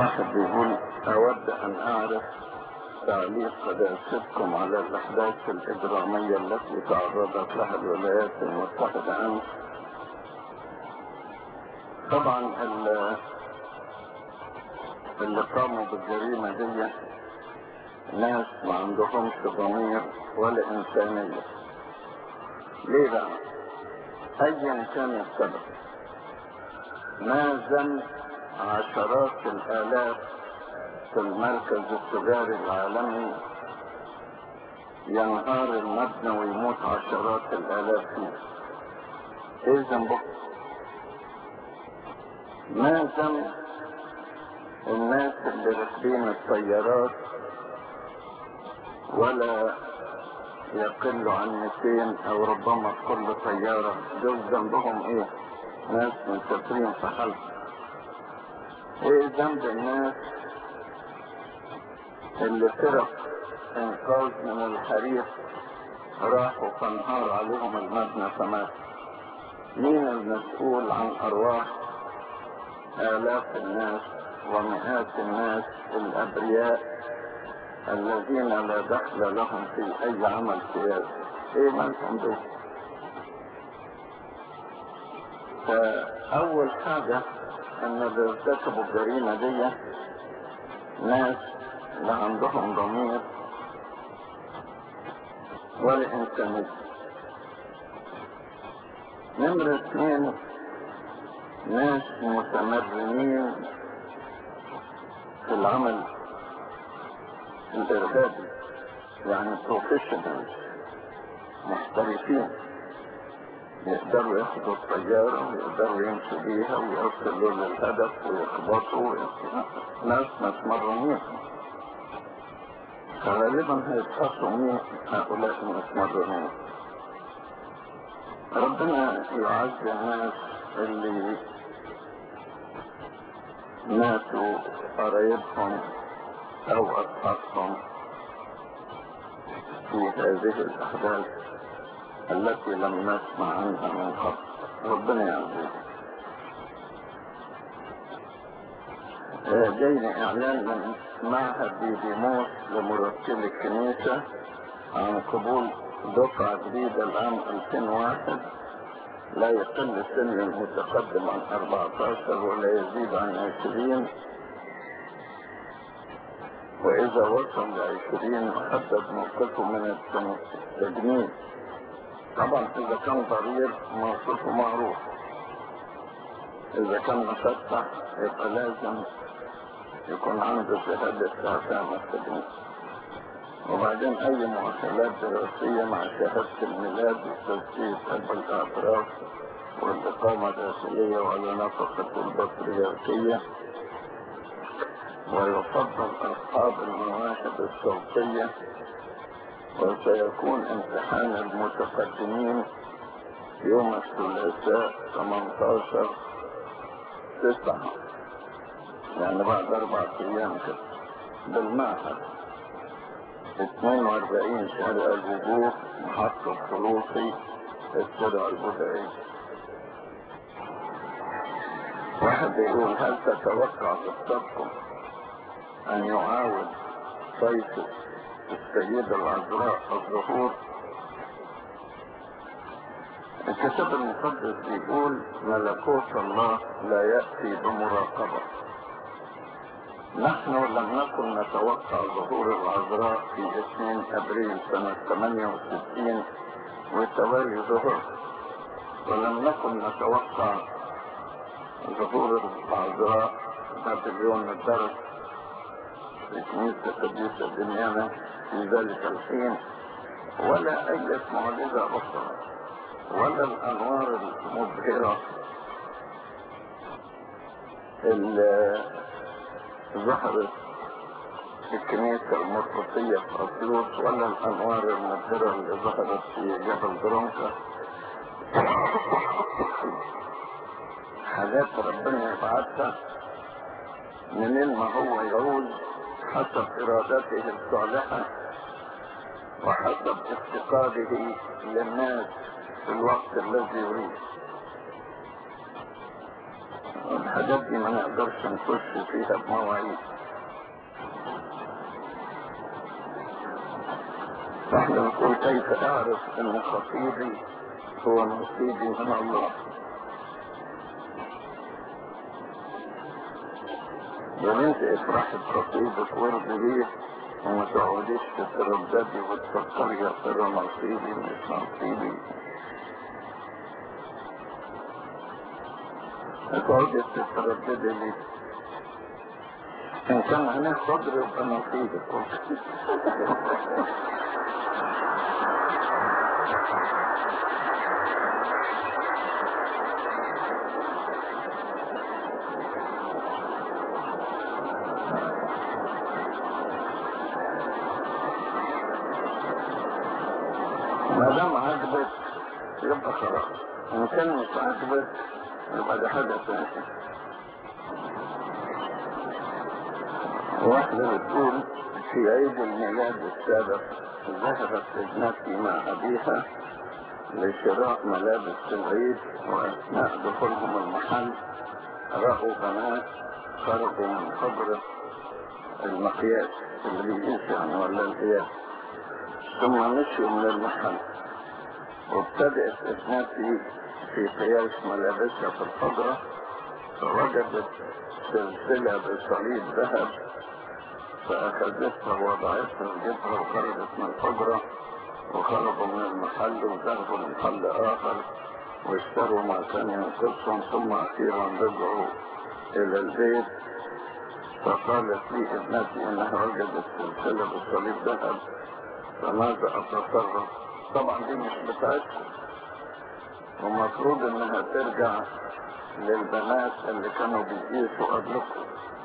واحد بيقول أود أن أعرف تعليق قداستكم على الأحداث الإجرامية التي تعرضت لها الولايات المتحدة أمس طبعا ال- اللي قاموا بالجريمة دي ناس ما عندهمش ضمير ولا إنسانية ليه بقى؟ أيا كان السبب ما ذنب عشرات الآلاف في المركز التجاري العالمي ينهار المبنى ويموت عشرات الآلاف فيه ايه ذنبه؟ ما ذنب الناس اللي راكبين الطيارات ولا يقل عن 200 او ربما في كل طيارة دول ذنبهم ايه ناس مسافرين في حلق ايه ذنب الناس اللي فرق انقاذ من الحريق راحوا فانهار عليهم المبنى فمات مين المسؤول عن ارواح الاف الناس ومئات الناس الابرياء الذين لا دخل لهم في اي عمل سياسي ايه مالهم دول فاول حاجة ان اللي ارتكبوا الجريمة دي ناس لا عندهم ضمير ولا انسانية نمرة اثنين ناس متمرنين في العمل الارهابي يعني بروفيشنال محترفين يقدروا ياخدوا الطيارة ويقدروا يمشوا بيها ويوصلوا للهدف ويخبطوا ناس متمرنين فغالبا هيتحطوا مين هؤلاء المتمرنين ربنا يعز الناس اللي ماتوا قرايبهم او اصحابهم في هذه الاحداث التي لم نسمع عنها من قبل ربنا يعزيهم آه، جاينا اعلان من معهد ديديموس لمرتل الكنيسة عن قبول دفعة جديدة العام 2001 لا يقل سن المتقدم عن 14 ولا يزيد عن 20 وإذا وصل لعشرين محدد موقفه من التجنيد طبعا إذا كان ضرير موقفه معروف إذا كان مفتح يبقى لازم يكون عنده شهادة إعفاء من التجنيد وبعدين أي مؤهلات دراسية مع شهادة الميلاد وتثبيت قلب الأعتراف والإقامة الداخلية وعلى نفقة البطريركية ويفضل أصحاب المواهب الصوتية وسيكون امتحان المتقدمين يوم الثلاثاء 18 تسعة يعني بعد أربع أيام كده بالمعهد 42 شارع الوجوه محطة خلوصي الشارع البدائي واحد يقول هل تتوقع خطتكم أن يعاود صيف السيدة العذراء الظهور الكتاب المقدس بيقول ملكوت الله لا يأتي بمراقبة نحن لم نكن نتوقع ظهور العذراء في 2 ابريل سنة 68 والتوالي ظهر ولم نكن نتوقع ظهور العذراء بابليون الدرس في كنيسة قديسة دميانة في ذلك الحين ولا أي معجزة أخرى ولا الأنوار المبهرة اللي ظهرت في الكنيسة المرقسية في أسيوط ولا الأنوار المبهرة اللي ظهرت في جبل درونكا حاجات ربنا يبعثها منين ما هو يعوز حسب إرادته الصالحة وحسب افتقاده للناس في الوقت الذي يريد الحاجات دي ما نقدرش نخش فيها بمواعيد فاحنا نقول كيف اعرف ان خطيبي هو نصيبي من الله وانت افرحي بخطيبك وارضي بيه وما تقعديش تترددي وتفكري يا ترى نصيبي مش نصيبي تقعدي تترددي ليه ان كان هناك صدر يبقى نصيبك ما دام عجبك يبقى خلاص ان كان مش عجبك يبقى ده حاجه ثانيه واحدة بتقول في عيد الميلاد السابق ذهبت ابنتي مع أبيها لشراء ملابس العيد وأثناء دخولهم المحل رأوا بنات خرجوا من حجرة المقياس اللي بيقيس يعني ولا القياس ثم مشوا من المحل وابتدأت ابنتي في قياس ملابسها في الحجرة فوجدت سلسلة بصليب ذهب فأخذتها ووضعتها في جبهة وخرجت من الحجرة وخرجوا من المحل وذهبوا لمحل آخر واشتروا ما كان ينقصهم ثم أخيرا رجعوا إلى البيت فقالت لي ابنتي إنها وجدت سلسلة بصليب ذهب فماذا أتصرف؟ طبعا دي مش بتاعتكم ومفروض إنها ترجع للبنات اللي كانوا بيقيسوا قبلكم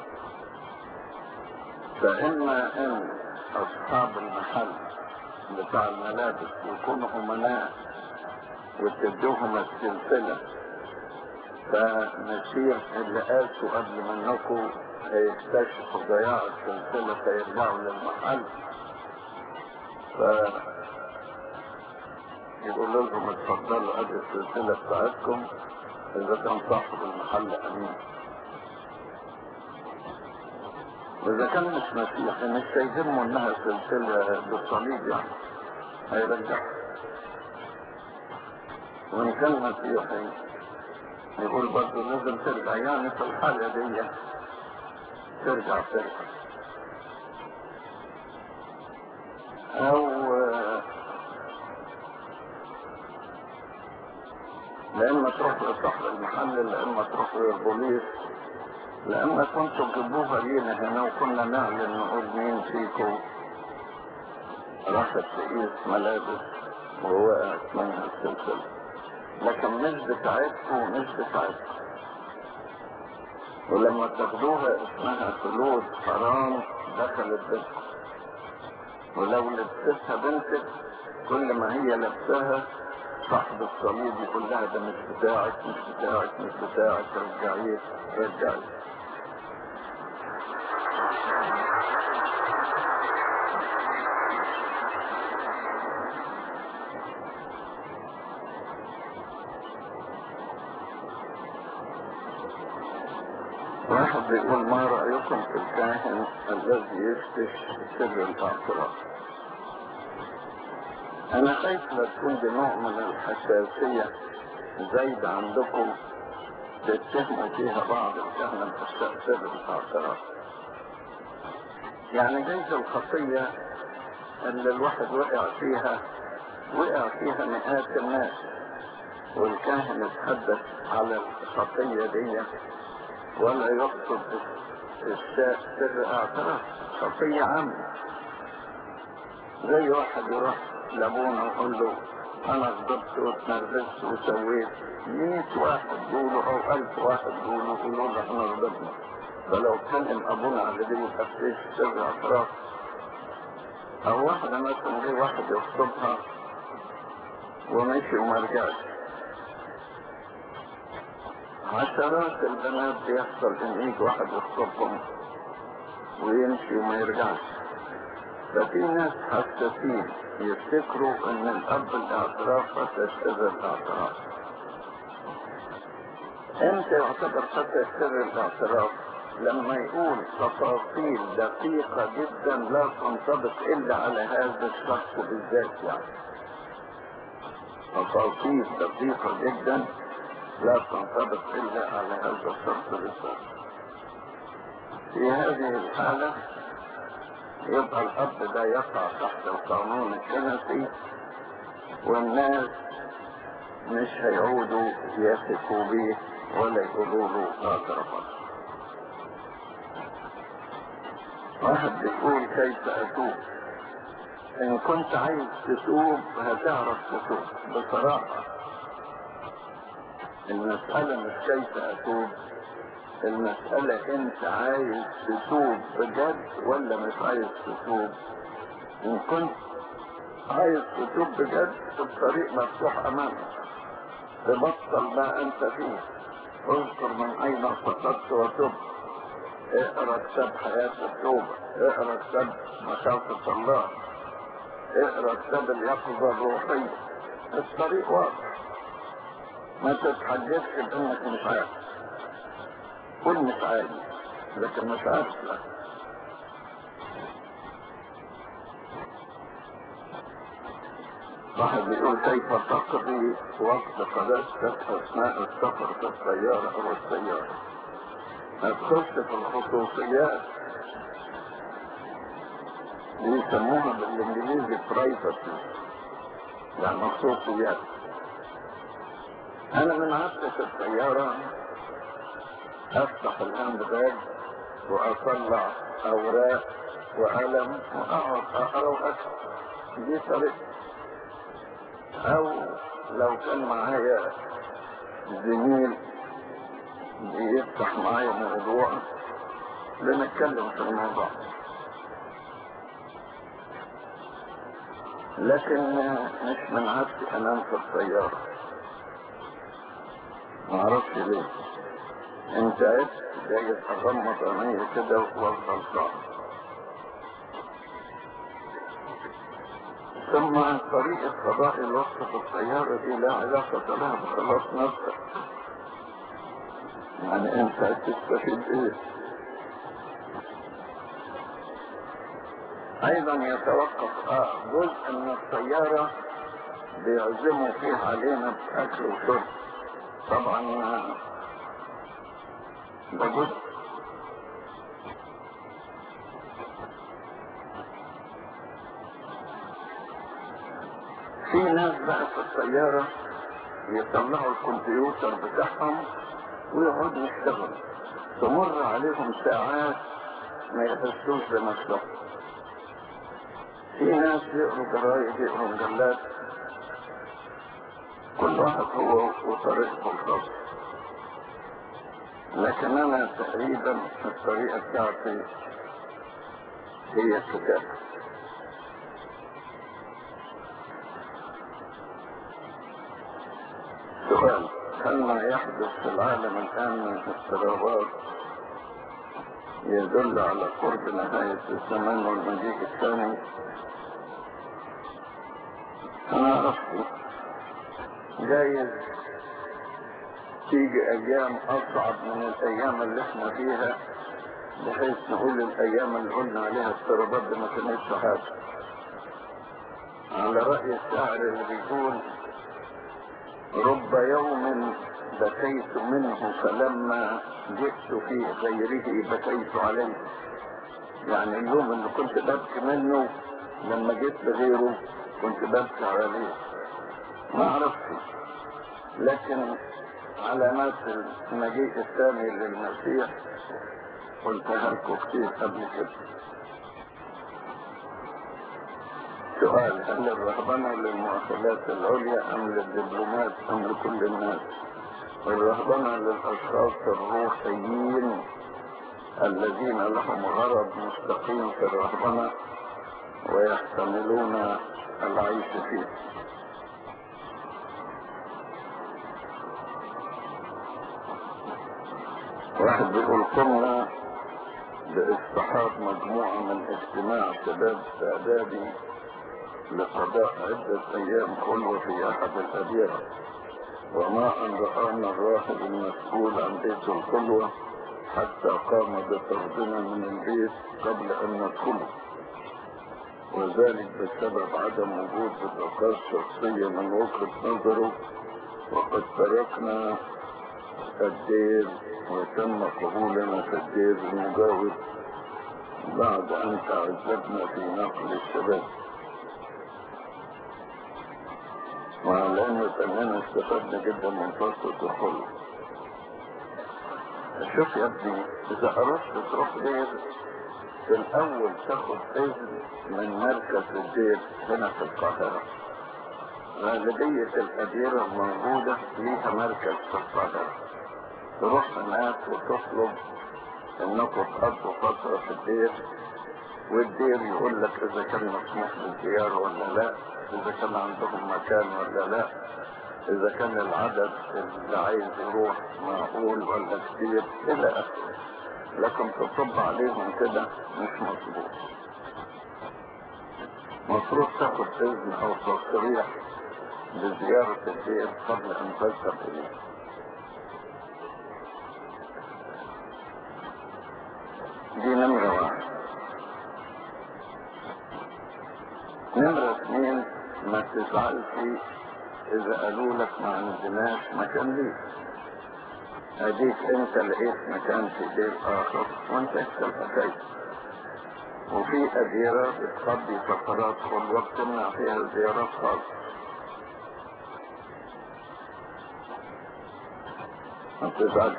فإما إن أصحاب المحل بتاع الملابس يكونوا أمناء وتدوهم السلسلة فنسير اللي قاسوا قبل منكم هيكتشفوا ضياع السلسلة فيرجعوا للمحل ف يقولوا لهم اتفضلوا ادي السلسلة بتاعتكم اذا كان صاحب المحل امين واذا كان مش مسيحي مش هيهمه انها سلسلة بالصليب يعني هيرجعها وان كان مسيحي يقول برضه لازم ترجع يعني في الحالة دي ترجع ترجع او لا اما تروح لصاحب المحل لا اما تروح للبوليس لا اما كنتوا تجيبوها لينا هنا وكنا نعلن نقول مين فيكم راحت تقيس ملابس ووقعت منها السلسلة لكن مش بتاعتكم مش بتاعتكم ولما تاخدوها اسمها فلوس حرام دخلت بيتكم ولو لبستها بنتك كل ما هي لبسها صاحب الصليب يقول لها ده مش بتاعك مش بتاعك مش بتاعك رجعيه رجعيه واحد بيقول ما رأيكم في الكاهن الذي يفتش سر الاعتراف انا خايف لا تكون دي نوع من الحساسية زايدة عندكم تتهموا فيها بعض الكهنة بأشياء سر الاعتراف يعني جايز الخطية اللي الواحد وقع فيها وقع فيها مئات الناس والكاهن اتحدث على الخطية دي ولا يقصد الشاء سر اعتراف خطية عامة زي واحد يروح لابونا ويقول له انا غضبت واتنرفزت وسويت 100 واحد يقولوا او 1000 واحد يقولوا يقولوا له احنا غضبنا فلو كان ابونا على دي تفتيش سر اعتراف او واحدة مثلا جه واحد يخطبها ومشي وما رجعش عشرات البنات بيحصل ان يجي واحد يخطبهم ويمشي وما يرجعش ففي ناس حساسين يفتكروا ان الاب الاعتراف فتشتغل الاعتراف امتى يعتبر فتح سر الاعتراف لما يقول تفاصيل دقيقة جدا لا تنطبق الا على هذا الشخص بالذات يعني تفاصيل دقيقة جدا لا تنطبق الا على هذا الشخص بالذات في هذه الحالة يبقى الاب ده يقع تحت القانون الكنسي والناس مش هيعودوا يثقوا به ولا يقولوا له اعترفت واحد بيقول كيف اتوب ان كنت عايز تتوب هتعرف تتوب بصراحة المسألة مش كيف اتوب المسألة انت عايز تتوب بجد ولا مش عايز تتوب ان كنت عايز تتوب بجد الطريق مفتوح امامك تبطل ما انت فيه اذكر من اين سقطت وتب اقرا كتاب حياة التوبة اقرا كتاب مخافة الله اقرا كتاب اليقظة الروحية الطريق واضح ما تتحججش بانك مش عارف قول مش عارف لكن مش عارف لا واحد بيقول كيف تقضي وقت قداستك اثناء السفر في السيارة او السيارة هتخش في الخصوصيات بيسموها بالانجليزي برايفسي يعني خصوصيات انا من عادتي في السيارة افتح الهاند باج واطلع اوراق وقلم واقعد اقرا واكتب دي طريقتي او لو كان معايا زميل بيفتح معايا موضوع بنتكلم في الموضوع لكن مش من عادتي انام في السيارة معرفش ليه انت عدت جاي اغمض عيني كده وافضل صعب ثم طريقة قضاء الوقت في السيارة دي لا علاقة لها بخلاص نفسك يعني انت هتستفيد ايه ايضا يتوقف اه جزء من السيارة بيعزموا فيه علينا باكل وشرب طبعا ده جزء في ناس بقى في السيارة يطلعوا الكمبيوتر بتاعهم ويقعدوا يشتغلوا تمر عليهم ساعات ما يحسوش بنفسهم في ناس يقروا جرايد يقروا مجلات كل واحد هو وطريقته الخاصة لكن انا تقريبا الطريقة بتاعتي هي الكتابة سؤال هل ما يحدث في العالم الآن من اضطرابات يدل على قرب نهاية الزمان والمجيء الثاني؟ أنا أعرف جايز تيجي أيام أصعب من الأيام اللي احنا فيها بحيث نقول الأيام اللي قلنا عليها اضطرابات دي ما كانتش حاجة على رأي الشاعر اللي بيقول رب يوم بكيت منه فلما جئت في غيره بكيت عليه يعني اليوم اللي كنت ببكي منه لما جيت لغيره كنت ببكي عليه ما عرفت لكن علامات المجيء الثاني للمسيح قلتها لكم كتير قبل كده سؤال هل الرهبنة للمؤهلات العليا أم للدبلومات أم لكل الناس الرهبنة للأشخاص الروحيين الذين لهم غرض مستقيم في الرهبنة ويحتملون العيش فيه واحد بيقول قمنا باصطحاب مجموعة من اجتماع شباب استعدادي لقضاء عدة أيام خلوة في أحد الأديرة وما أن رآنا الراهب المسؤول عن بيت الخلوة حتى قام بطردنا من البيت قبل أن ندخله وذلك بسبب عدم وجود بطاقات شخصية من وجهة نظره وقد تركنا الدير وتم قبولنا في الدير المجاور بعد أن تعذبنا في نقل الشباب مع العلم أننا استفدنا جدا من فرصة الخلق شوف يا ابني إذا أردت تروح دير في الأول تاخد إذن من مركز الدير هنا في القاهرة غالبية الأديرة الموجودة ليها مركز في القاهرة تروح هناك وتطلب انكم تقضوا فترة في الدير والدير يقول لك اذا كان مسموح بالزيارة ولا لا اذا كان عندهم مكان ولا لا اذا كان العدد اللي عايز يروح معقول ولا كتير الى اخره لكن تطب عليهم كده مش مظبوط مفروض تاخد اذن او تصريح بزيارة الدير قبل ان تذهب اليه دي نمرة واحد نمرة اثنين ما تزعلش اذا قالوا لك ما عندناش مكان ليك اديك انت لقيت مكان في دير اخر وانت الحكاية وفي اديرة بتقضي فترات خلوة بتمنع فيها الزيارات خالص ما تزعلش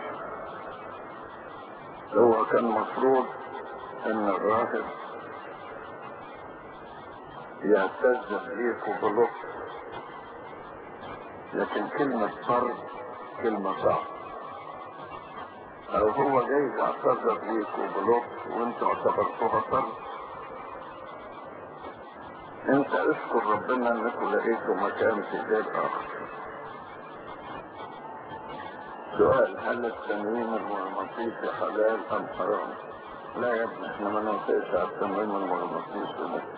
هو كان مفروض ان الراهب يعتز بيك وبلطف لكن كلمة فرد كلمة صعبة او هو جاي يعتذر بيك وبلطف وانت اعتبرتوها فرد انت اشكر ربنا انكم لقيتوا مكان في بيت اخر سؤال هل التنويم المغناطيسي حلال ام حرام؟ لا يا ابني احنا ما ننساش على التنويم المغناطيسي ده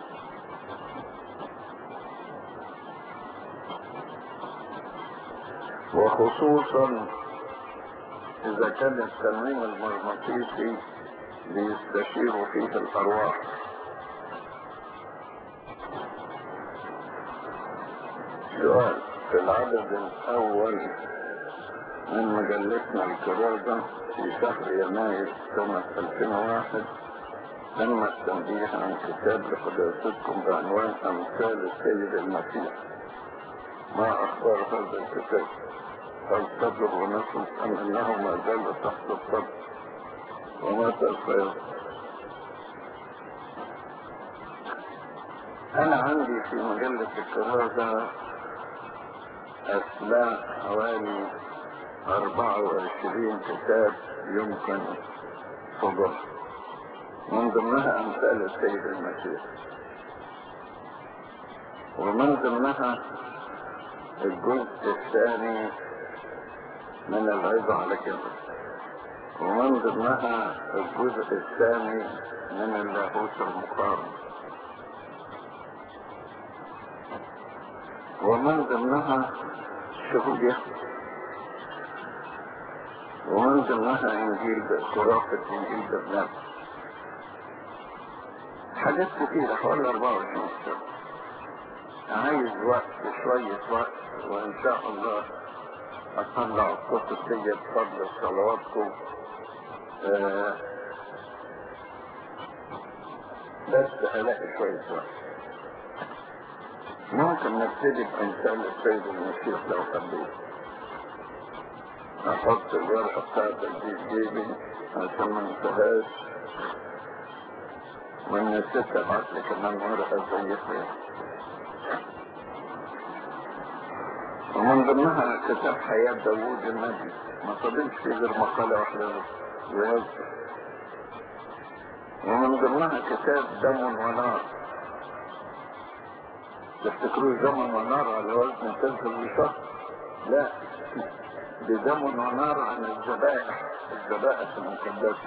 وخصوصا اذا كان التنويم المغناطيسي بيستشير فيه الارواح سؤال في العدد الاول من مجلتنا الكرازة في شهر يناير سنة 2001 تم التنبيه عن كتاب لقداستكم بعنوان أمثال السيد المسيح ما أخبار هذا الكتاب هل صدر ونصف أم أنه ما زال تحت الصدر ومتى سيصدر أنا عندي في مجلة الكرازة أسماء حوالي 24 كتاب يمكن صدر من ضمنها أمثال السيد المسيح ومن ضمنها الجزء الثاني من العظة على كده ومن ضمنها الجزء الثاني من اللاهوت المقارن ومن ضمنها شهودية ومن ضمنها انجيل خرافة انجيل برنامج حاجات كتيرة حوالي 24 سنة عايز وقت شوية وقت وان شاء الله اطلع الكتب دي بفضل صلواتكم آه بس هلاقي شوية وقت ممكن نبتدي بامثال السيد المسيح لو حبيت احط الورقة بتاعتك دي في جيبي عشان ما انساهاش وان نسيت ابعت لي كمان ورقة زي كده ومن ضمنها كتاب حياة داوود النبي ما فضلش فيه غير مقالة واحدة بس ومن ضمنها كتاب دم ونار تفتكروش دم ونار على وزن تنزل بشهر لا بدم ونار عن الذبائح الذبائح المقدسة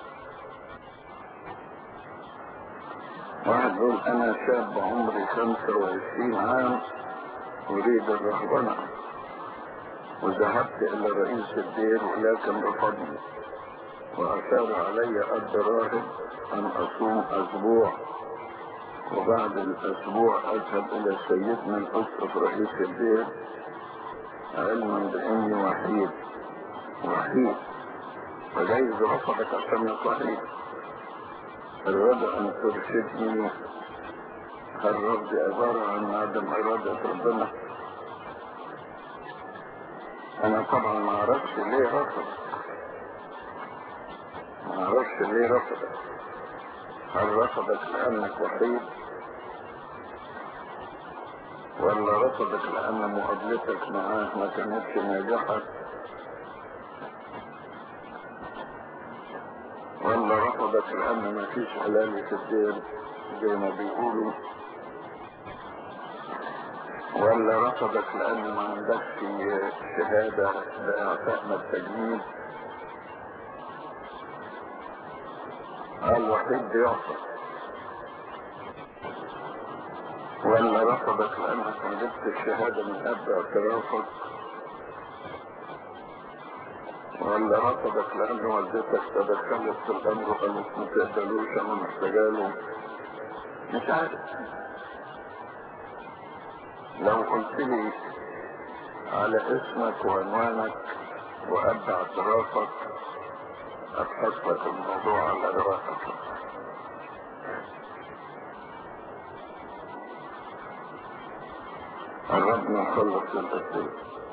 واحد يقول انا شاب عمري 25 عام اريد الرهبنة وذهبت إلى رئيس الدير ولكن رفضني وأشار علي قد راهب أن أصوم أسبوع وبعد الأسبوع أذهب إلى سيدنا الأسقف رئيس الدير علما بإني وحيد وحيد فجايز رفضك عشان وحيد الرضا أن ترشدني هل رفضي عبارة عن عدم إرادة ربنا أنا طبعا ما أعرفش ليه رفض ما أعرفش ليه رفضك هل رفضك لأنك وحيد ولا رفضك لأن مقابلتك معاه ما كانتش ناجحة ولا رفضك لأن ما فيش حلال في الدين زي ما بيقولوا ولا رفضك لأن ما عندكش شهادة بإعفاء من التجنيد الوحيد بيعصر ولا رفضك لأنك ما جبت الشهادة من قبل اعترافك ولا رفضك لأن والدتك تدخلت في الأمر وقالت ما تقبلوش أنا محتاجاله مش عارف لو قلت لي على اسمك وعنوانك وأبدأ اعترافك أبحث لك الموضوع على راسك قربنا نخلص الأسئلة